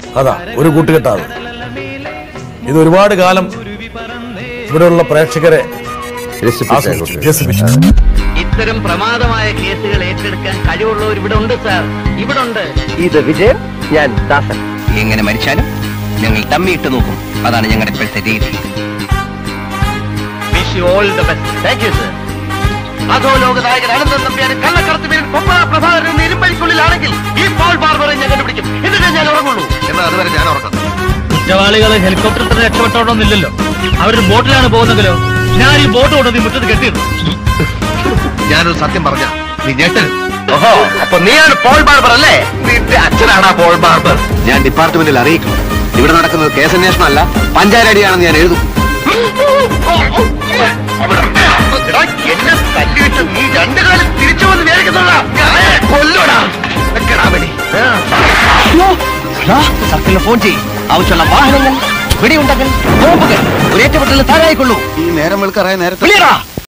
അതാ ഒരു കൂട്ടുകെട്ടാണ് ഇത് ഒരുപാട് കാലം ഇവിടെയുള്ള പ്രേക്ഷകരെ ആസ്വദിച്ചു, രസിപ്പിച്ചു ഇത്തരം പ്രമാദമായ കേസുകൾ ഏറ്റെടുക്കാൻ കഴിവുള്ളവർ ഇവിടെ ഉണ്ട് സാർ ഇവിടെ ഉണ്ട് ഇത് വിജയൻ ഞാൻ ദാസൻ എങ്ങനെ മരിച്ചാലും ഞങ്ങൾ തമ്മിയിട്ട് നോക്കും അതാണ് ഞങ്ങളുടെ ഇപ്പോഴത്തെ രീതി wish you all the best thank you sir അതോ ലോക നായകൻ അനന്തൻ നമ്പ്യാർ കള്ളക്കടത്ത് പേരിൽ കൊപ്പള പ്രഭാകരൻ എന്ന ഇരുമ്പഴിക്കുള്ളിലാണെങ്കിൽ ഈ പോൾ ബാർബറെ ഞാൻ കണ്ടുപിടിക്കും എന്നിട്ട് ഞാൻ ഉറങ്ങുള്ളൂ എന്നാൽ അതുവരെ ഞാൻ ഉറങ്ങും കുറ്റവാളികൾ ഹെലികോപ്റ്ററിൽ തന്നെ രക്ഷപ്പെട്ടോണമെന്നില്ലല്ലോ അവരൊരു ബോട്ടിലാണ് പോകുന്നെങ്കിലോ ഞാൻ ഈ ബോട്ട് കൊണ്ട് നീ മുറ്റത്ത് കെട്ടിയിരുന്നു ഞാനൊരു സത്യം പറഞ്ഞ നീ ഞെട്ടരുത് ഓഹോ അപ്പൊ നീയാണ് പോൾ ബാർബർ അല്ലേ നിന്റെ അച്ഛനാണ് പോൾ ബാർബർ ഞാൻ ഡിപ്പാർട്ട്മെന്റിൽ അറിയിക്കും ഇവിടെ നടക്കുന്നത് കേസന്വേഷണം അല്ല പഞ്ചായത്തടിയാണെന്ന് ഞാൻ എഴുതും എടാ, എന്നെ തല്ലിയിട്ട് നീ രണ്ടു കാലം തിരിച്ചു വന്ന് വിചാരിക്കുന്നുള്ളാ കൊല്ലോടാ വെക്കടാ വെടി. സർക്കിളിന് ഫോൺ ചെയ്യും ആവശ്യമുള്ള വാഹനങ്ങൾ വെടിയുണ്ടകൾ ബോംബുകൾ ഒരു ഏറ്റുമുട്ടൽ താഴായിക്കൊള്ളൂ ഈ നേരം വെളുക്കറായ നേരത്തെ ക്ലിയറാ